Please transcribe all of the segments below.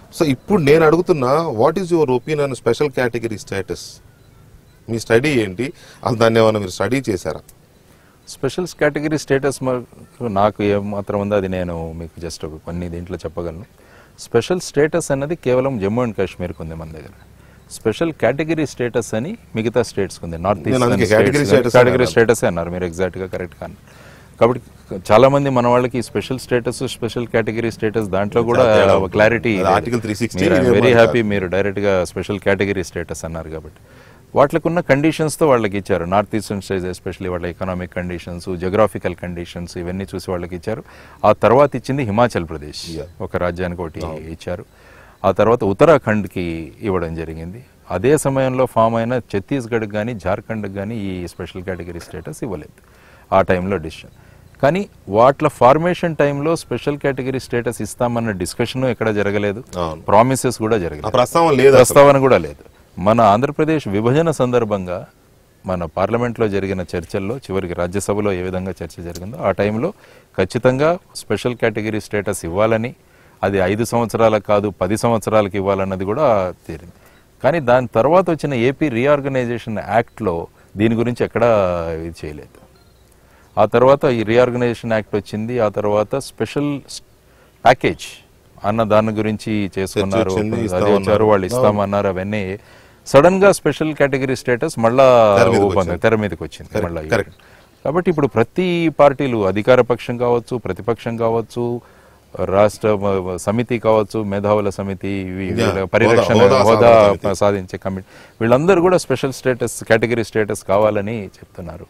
So ఇప్పుడు నేను అడుగుతున్నా what is your opinion special category status మీ స్టడీ ఏంటి అసలు దాన్ని ఏమైనా మీరు స్టడీ చేశారా స్పెషల్ కేటగిరీ స్టేటస్ నాకు ఏం మాత్రం ఉందో అది నేను మీకు జస్ట్ ఒక కొన్ని దీంట్లో చెప్పగలను స్పెషల్ స్టేటస్ అన్నది కేవలం జమ్మూ అండ్ కాశ్మీర్కి ఉంది మన దగ్గర స్పెషల్ కేటగిరీ స్టేటస్ అని మిగతా స్టేట్స్కి ఉంది నార్త్ నేను అందుకే category ఈస్ట్ status కేటగిరీ అన్నాను. స్టేటస్ అన్నారు మీరు ఎగ్జాక్ట్గా కరెక్ట్ కాను కాబట్టి చాలా మంది మన వాళ్ళకి special status special category status దాంట్లో కూడా తేడా. క్లారిటీ అది Article 360 ఇదేమో వెరీ అది హ్యాపీ మీరు డైరెక్ట్గా స్పెషల్ కేటగిరీ స్టేటస్ అన్నారు కాబట్టి వాటికి ఉన్న కండిషన్స్తో వాళ్ళకి ఇచ్చారు నార్త్ ఈస్టర్న్ స్టేట్స్ ఎస్పెషల్లీ వాళ్ళ ఎకనామిక్ కండిషన్స్ జోగ్రాఫికల్ కండిషన్స్ ఇవన్నీ చూసి వాళ్ళకి ఇచ్చారు ఆ తర్వాత ఇచ్చింది హిమాచల్ ప్రదేశ్ Yeah. ఒక రాజ్యానికి ఒకటి ఇచ్చారు ఆ తర్వాత ఉత్తరాఖండ్కి ఇవ్వడం జరిగింది అదే సమయంలో ఫామ్ అయిన ఛత్తీస్గఢ్కి కానీ జార్ఖండ్కి కానీ ఈ స్పెషల్ కేటగిరీ స్టేటస్ ఇవ్వలేదు ఆ టైంలో డిసిషన్ కానీ వాట్ల ఫార్మేషన్ టైంలో స్పెషల్ కేటగిరీ స్టేటస్ ఇస్తామన్న డిస్కషన్ ఎక్కడ జరగలేదు అవును. ప్రామిసెస్ కూడా ఆ జరగలేదు ప్రస్తావన లేదు అసలు. ప్రస్తావన కూడా లేదు మన ఆంధ్రప్రదేశ్ విభజన సందర్భంగా మన పార్లమెంట్లో జరిగిన చర్చల్లో చివరికి రాజ్యసభలో ఏ విధంగా చర్చ జరిగిందో ఆ టైంలో ఖచ్చితంగా స్పెషల్ కేటగిరీ స్టేటస్ ఇవ్వాలని అది ఐదు సంవత్సరాలకు కాదు పది సంవత్సరాలకు ఇవ్వాలన్నది కూడా తేలింది కానీ దాని తర్వాత వచ్చిన ఏపీ రీఆర్గనైజేషన్ యాక్ట్లో దీని గురించి ఎక్కడా ఇది చేయలేదు ఆ తర్వాత ఈ రీఆర్గనైజేషన్ యాక్ట్ వచ్చింది ఆ తర్వాత స్పెషల్ ప్యాకేజ్ అన్న దాని గురించి చేసుకున్నారు వచ్చింది, అది ఇస్తామన్నారు. వచ్చారు వాళ్ళు ఇస్తామన్నారు అవన్నీ సడన్ గా స్పెషల్ కేటగిరీ స్టేటస్ మళ్ళా తెర మీదకి ఓపెన్ వచ్చింది. తెర మీదకి వచ్చింది Correct, మళ్ళా correct. కాబట్టి ఇప్పుడు ప్రతి పార్టీలు అధికార పక్షం కావచ్చు ప్రతిపక్షం కావచ్చు రాష్ట్ర మ- సమితి కావచ్చు మేధావుల సమితి వీ- Yeah, వీళ్ళ పరిరక్షణ హోదా- హోదా హోదా సాధన సమితి. సాధించే కమిటీ వీళ్ళందరూ కూడా స్పెషల్ స్టేటస్ కేటగిరీ స్టేటస్ కావాలని చెప్తున్నారు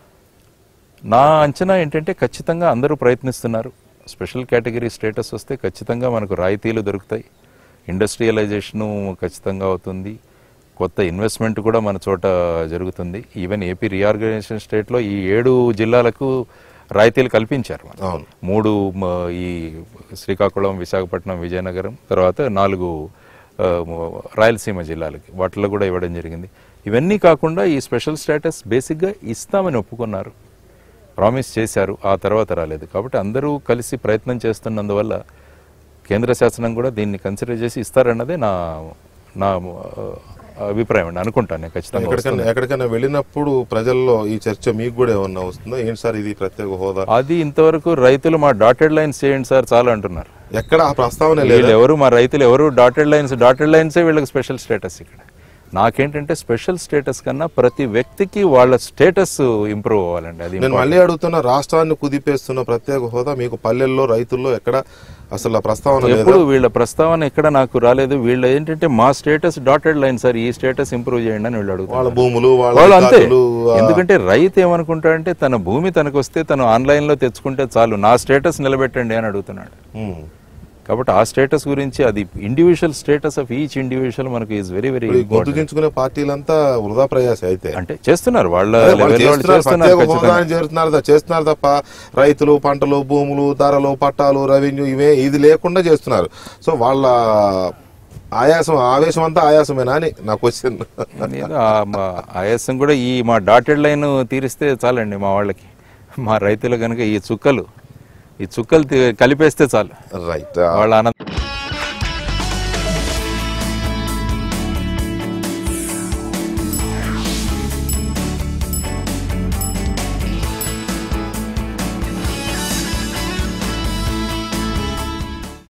నా అంచనా ఏంటంటే ఖచ్చితంగా అందరూ ప్రయత్నిస్తున్నారు స్పెషల్ కేటగిరీ స్టేటస్ వస్తే ఖచ్చితంగా మనకు రాయితీలు దొరుకుతాయి ఇండస్ట్రియలైజేషను ఖచ్చితంగా అవుతుంది కొత్త ఇన్వెస్ట్మెంట్ కూడా మన చోట జరుగుతుంది ఈవెన్ ఏపీ రీఆర్గనైజేషన్ స్టేట్లో ఈ ఏడు జిల్లాలకు రాయితీలు కల్పించారు మనం. అవును మూడు మ, ఈ శ్రీకాకుళం విశాఖపట్నం విజయనగరం తర్వాత నాలుగు ఆ, మ- రాయలసీమ జిల్లాలకి వాటిలో కూడా ఇవ్వడం జరిగింది ఇవన్నీ కాకుండా ఈ స్పెషల్ స్టేటస్ బేసిక్గా ఇస్తామని ఒప్పుకున్నారు ప్రామిస్ చేశారు ఆ తర్వాత రాలేదు కాబట్టి అందరూ కలిసి ప్రయత్నం చేస్తున్నందువల్ల కేంద్ర శాసనం కూడా దీన్ని కన్సిడర్ చేసి ఇస్తారన్నదే నా నా ఆ, అభిప్రాయం అండి అనుకుంటాను నేను ఖచ్చితంగా ఎక్కడికైనా వస్తుంది. ఎక్కడికైనా వెళ్ళినప్పుడు ప్రజల్లో ఈ చర్చ మీకు కూడా ఏమన్నా వస్తుందా ఏంటి సార్ ఇది ప్రత్యేక హోదా అది ఇంతవరకు రైతులు మా డాటెడ్ లైన్స్ చేయండి సార్ చాలు అంటున్నారు ఎక్కడ ఆ ప్రస్తావన వీళ్ళు లేదా ఎవరు మా రైతులు ఎవరు డాటెడ్ లైన్స్ డాటెడ్ లైన్సే వీళ్ళకి స్పెషల్ స్టేటస్ ఇక్కడ నాకేంటంటే స్పెషల్ స్టేటస్ కన్నా ప్రతి వ్యక్తికి వాళ్ళ స్టేటస్ ఇంప్రూవ్ అవ్వాలండి అది నేను మళ్ళీ అడుగుతున్న రాష్ట్రాన్ని కుదిపేస్తున్న ప్రత్యేక హోదా మీకు పల్లెల్లో రైతుల్లో ఎక్కడ అసలు ఆ ప్రస్తావన లేదా ఎప్పుడు వీళ్ళ ప్రస్తావన ఎక్కడ నాకు రాలేదు వీళ్ళు ఏంటంటే మా స్టేటస్ డాటెడ్ లైన్ సార్ ఈ స్టేటస్ ఇంప్రూవ్ చేయండి అని వీళ్ళు వాళ్ళ అడుగుతారు భూములు వాళ్ళ వాళ్ళు అంతే రికార్డులు, ఆ, ఎందుకంటే రైతు ఏమనుకుంటాడంటే తన భూమి తనకు వస్తే తను ఆన్లైన్ లో తెచ్చుకుంటే చాలు నా స్టేటస్ నిలబెట్టండి అని అడుగుతున్నాడు ఉమ్. కాబట్టి ఆ స్టేటస్ గురించి అది individual status of each individual మనకు ఈజ్ వెరీ వెరీ ఇప్పుడు ఈ గొంతు దించుకునే పార్టీలంతా వృధా ప్రయాస అయితే అంటే చేస్తున్నారు వాళ్ళ అదే వాళ్ళు లెవెల్లో వాళ్ళు చేస్తున్నారు, చేస్తున్నారు ప్రత్యేక హోదా ఖచ్చితంగా అని చేస్తున్నారు త- చేస్తున్నారు తప్ప రైతులు పంటలు భూములు ధరలు పట్టాలు రెవెన్యూ ఇవే ఇది లేకుండా చేస్తున్నారు సో వాళ్ళ ఆయాసం ఆవేశం అంతా ఆయాసమేనా అని నా క్వశ్చన్ నేను ఆ మా ఆయాసం కూడా ఈ మా డాటెడ్ లైన్ తీరిస్తే చాలండి మా వాళ్ళకి మా రైతులు కనుక ఈ చుక్కలు ఈ చుక్కలు తీ- కలిపేస్తే చాలు రైట్ వాళ్ళ ఆనందం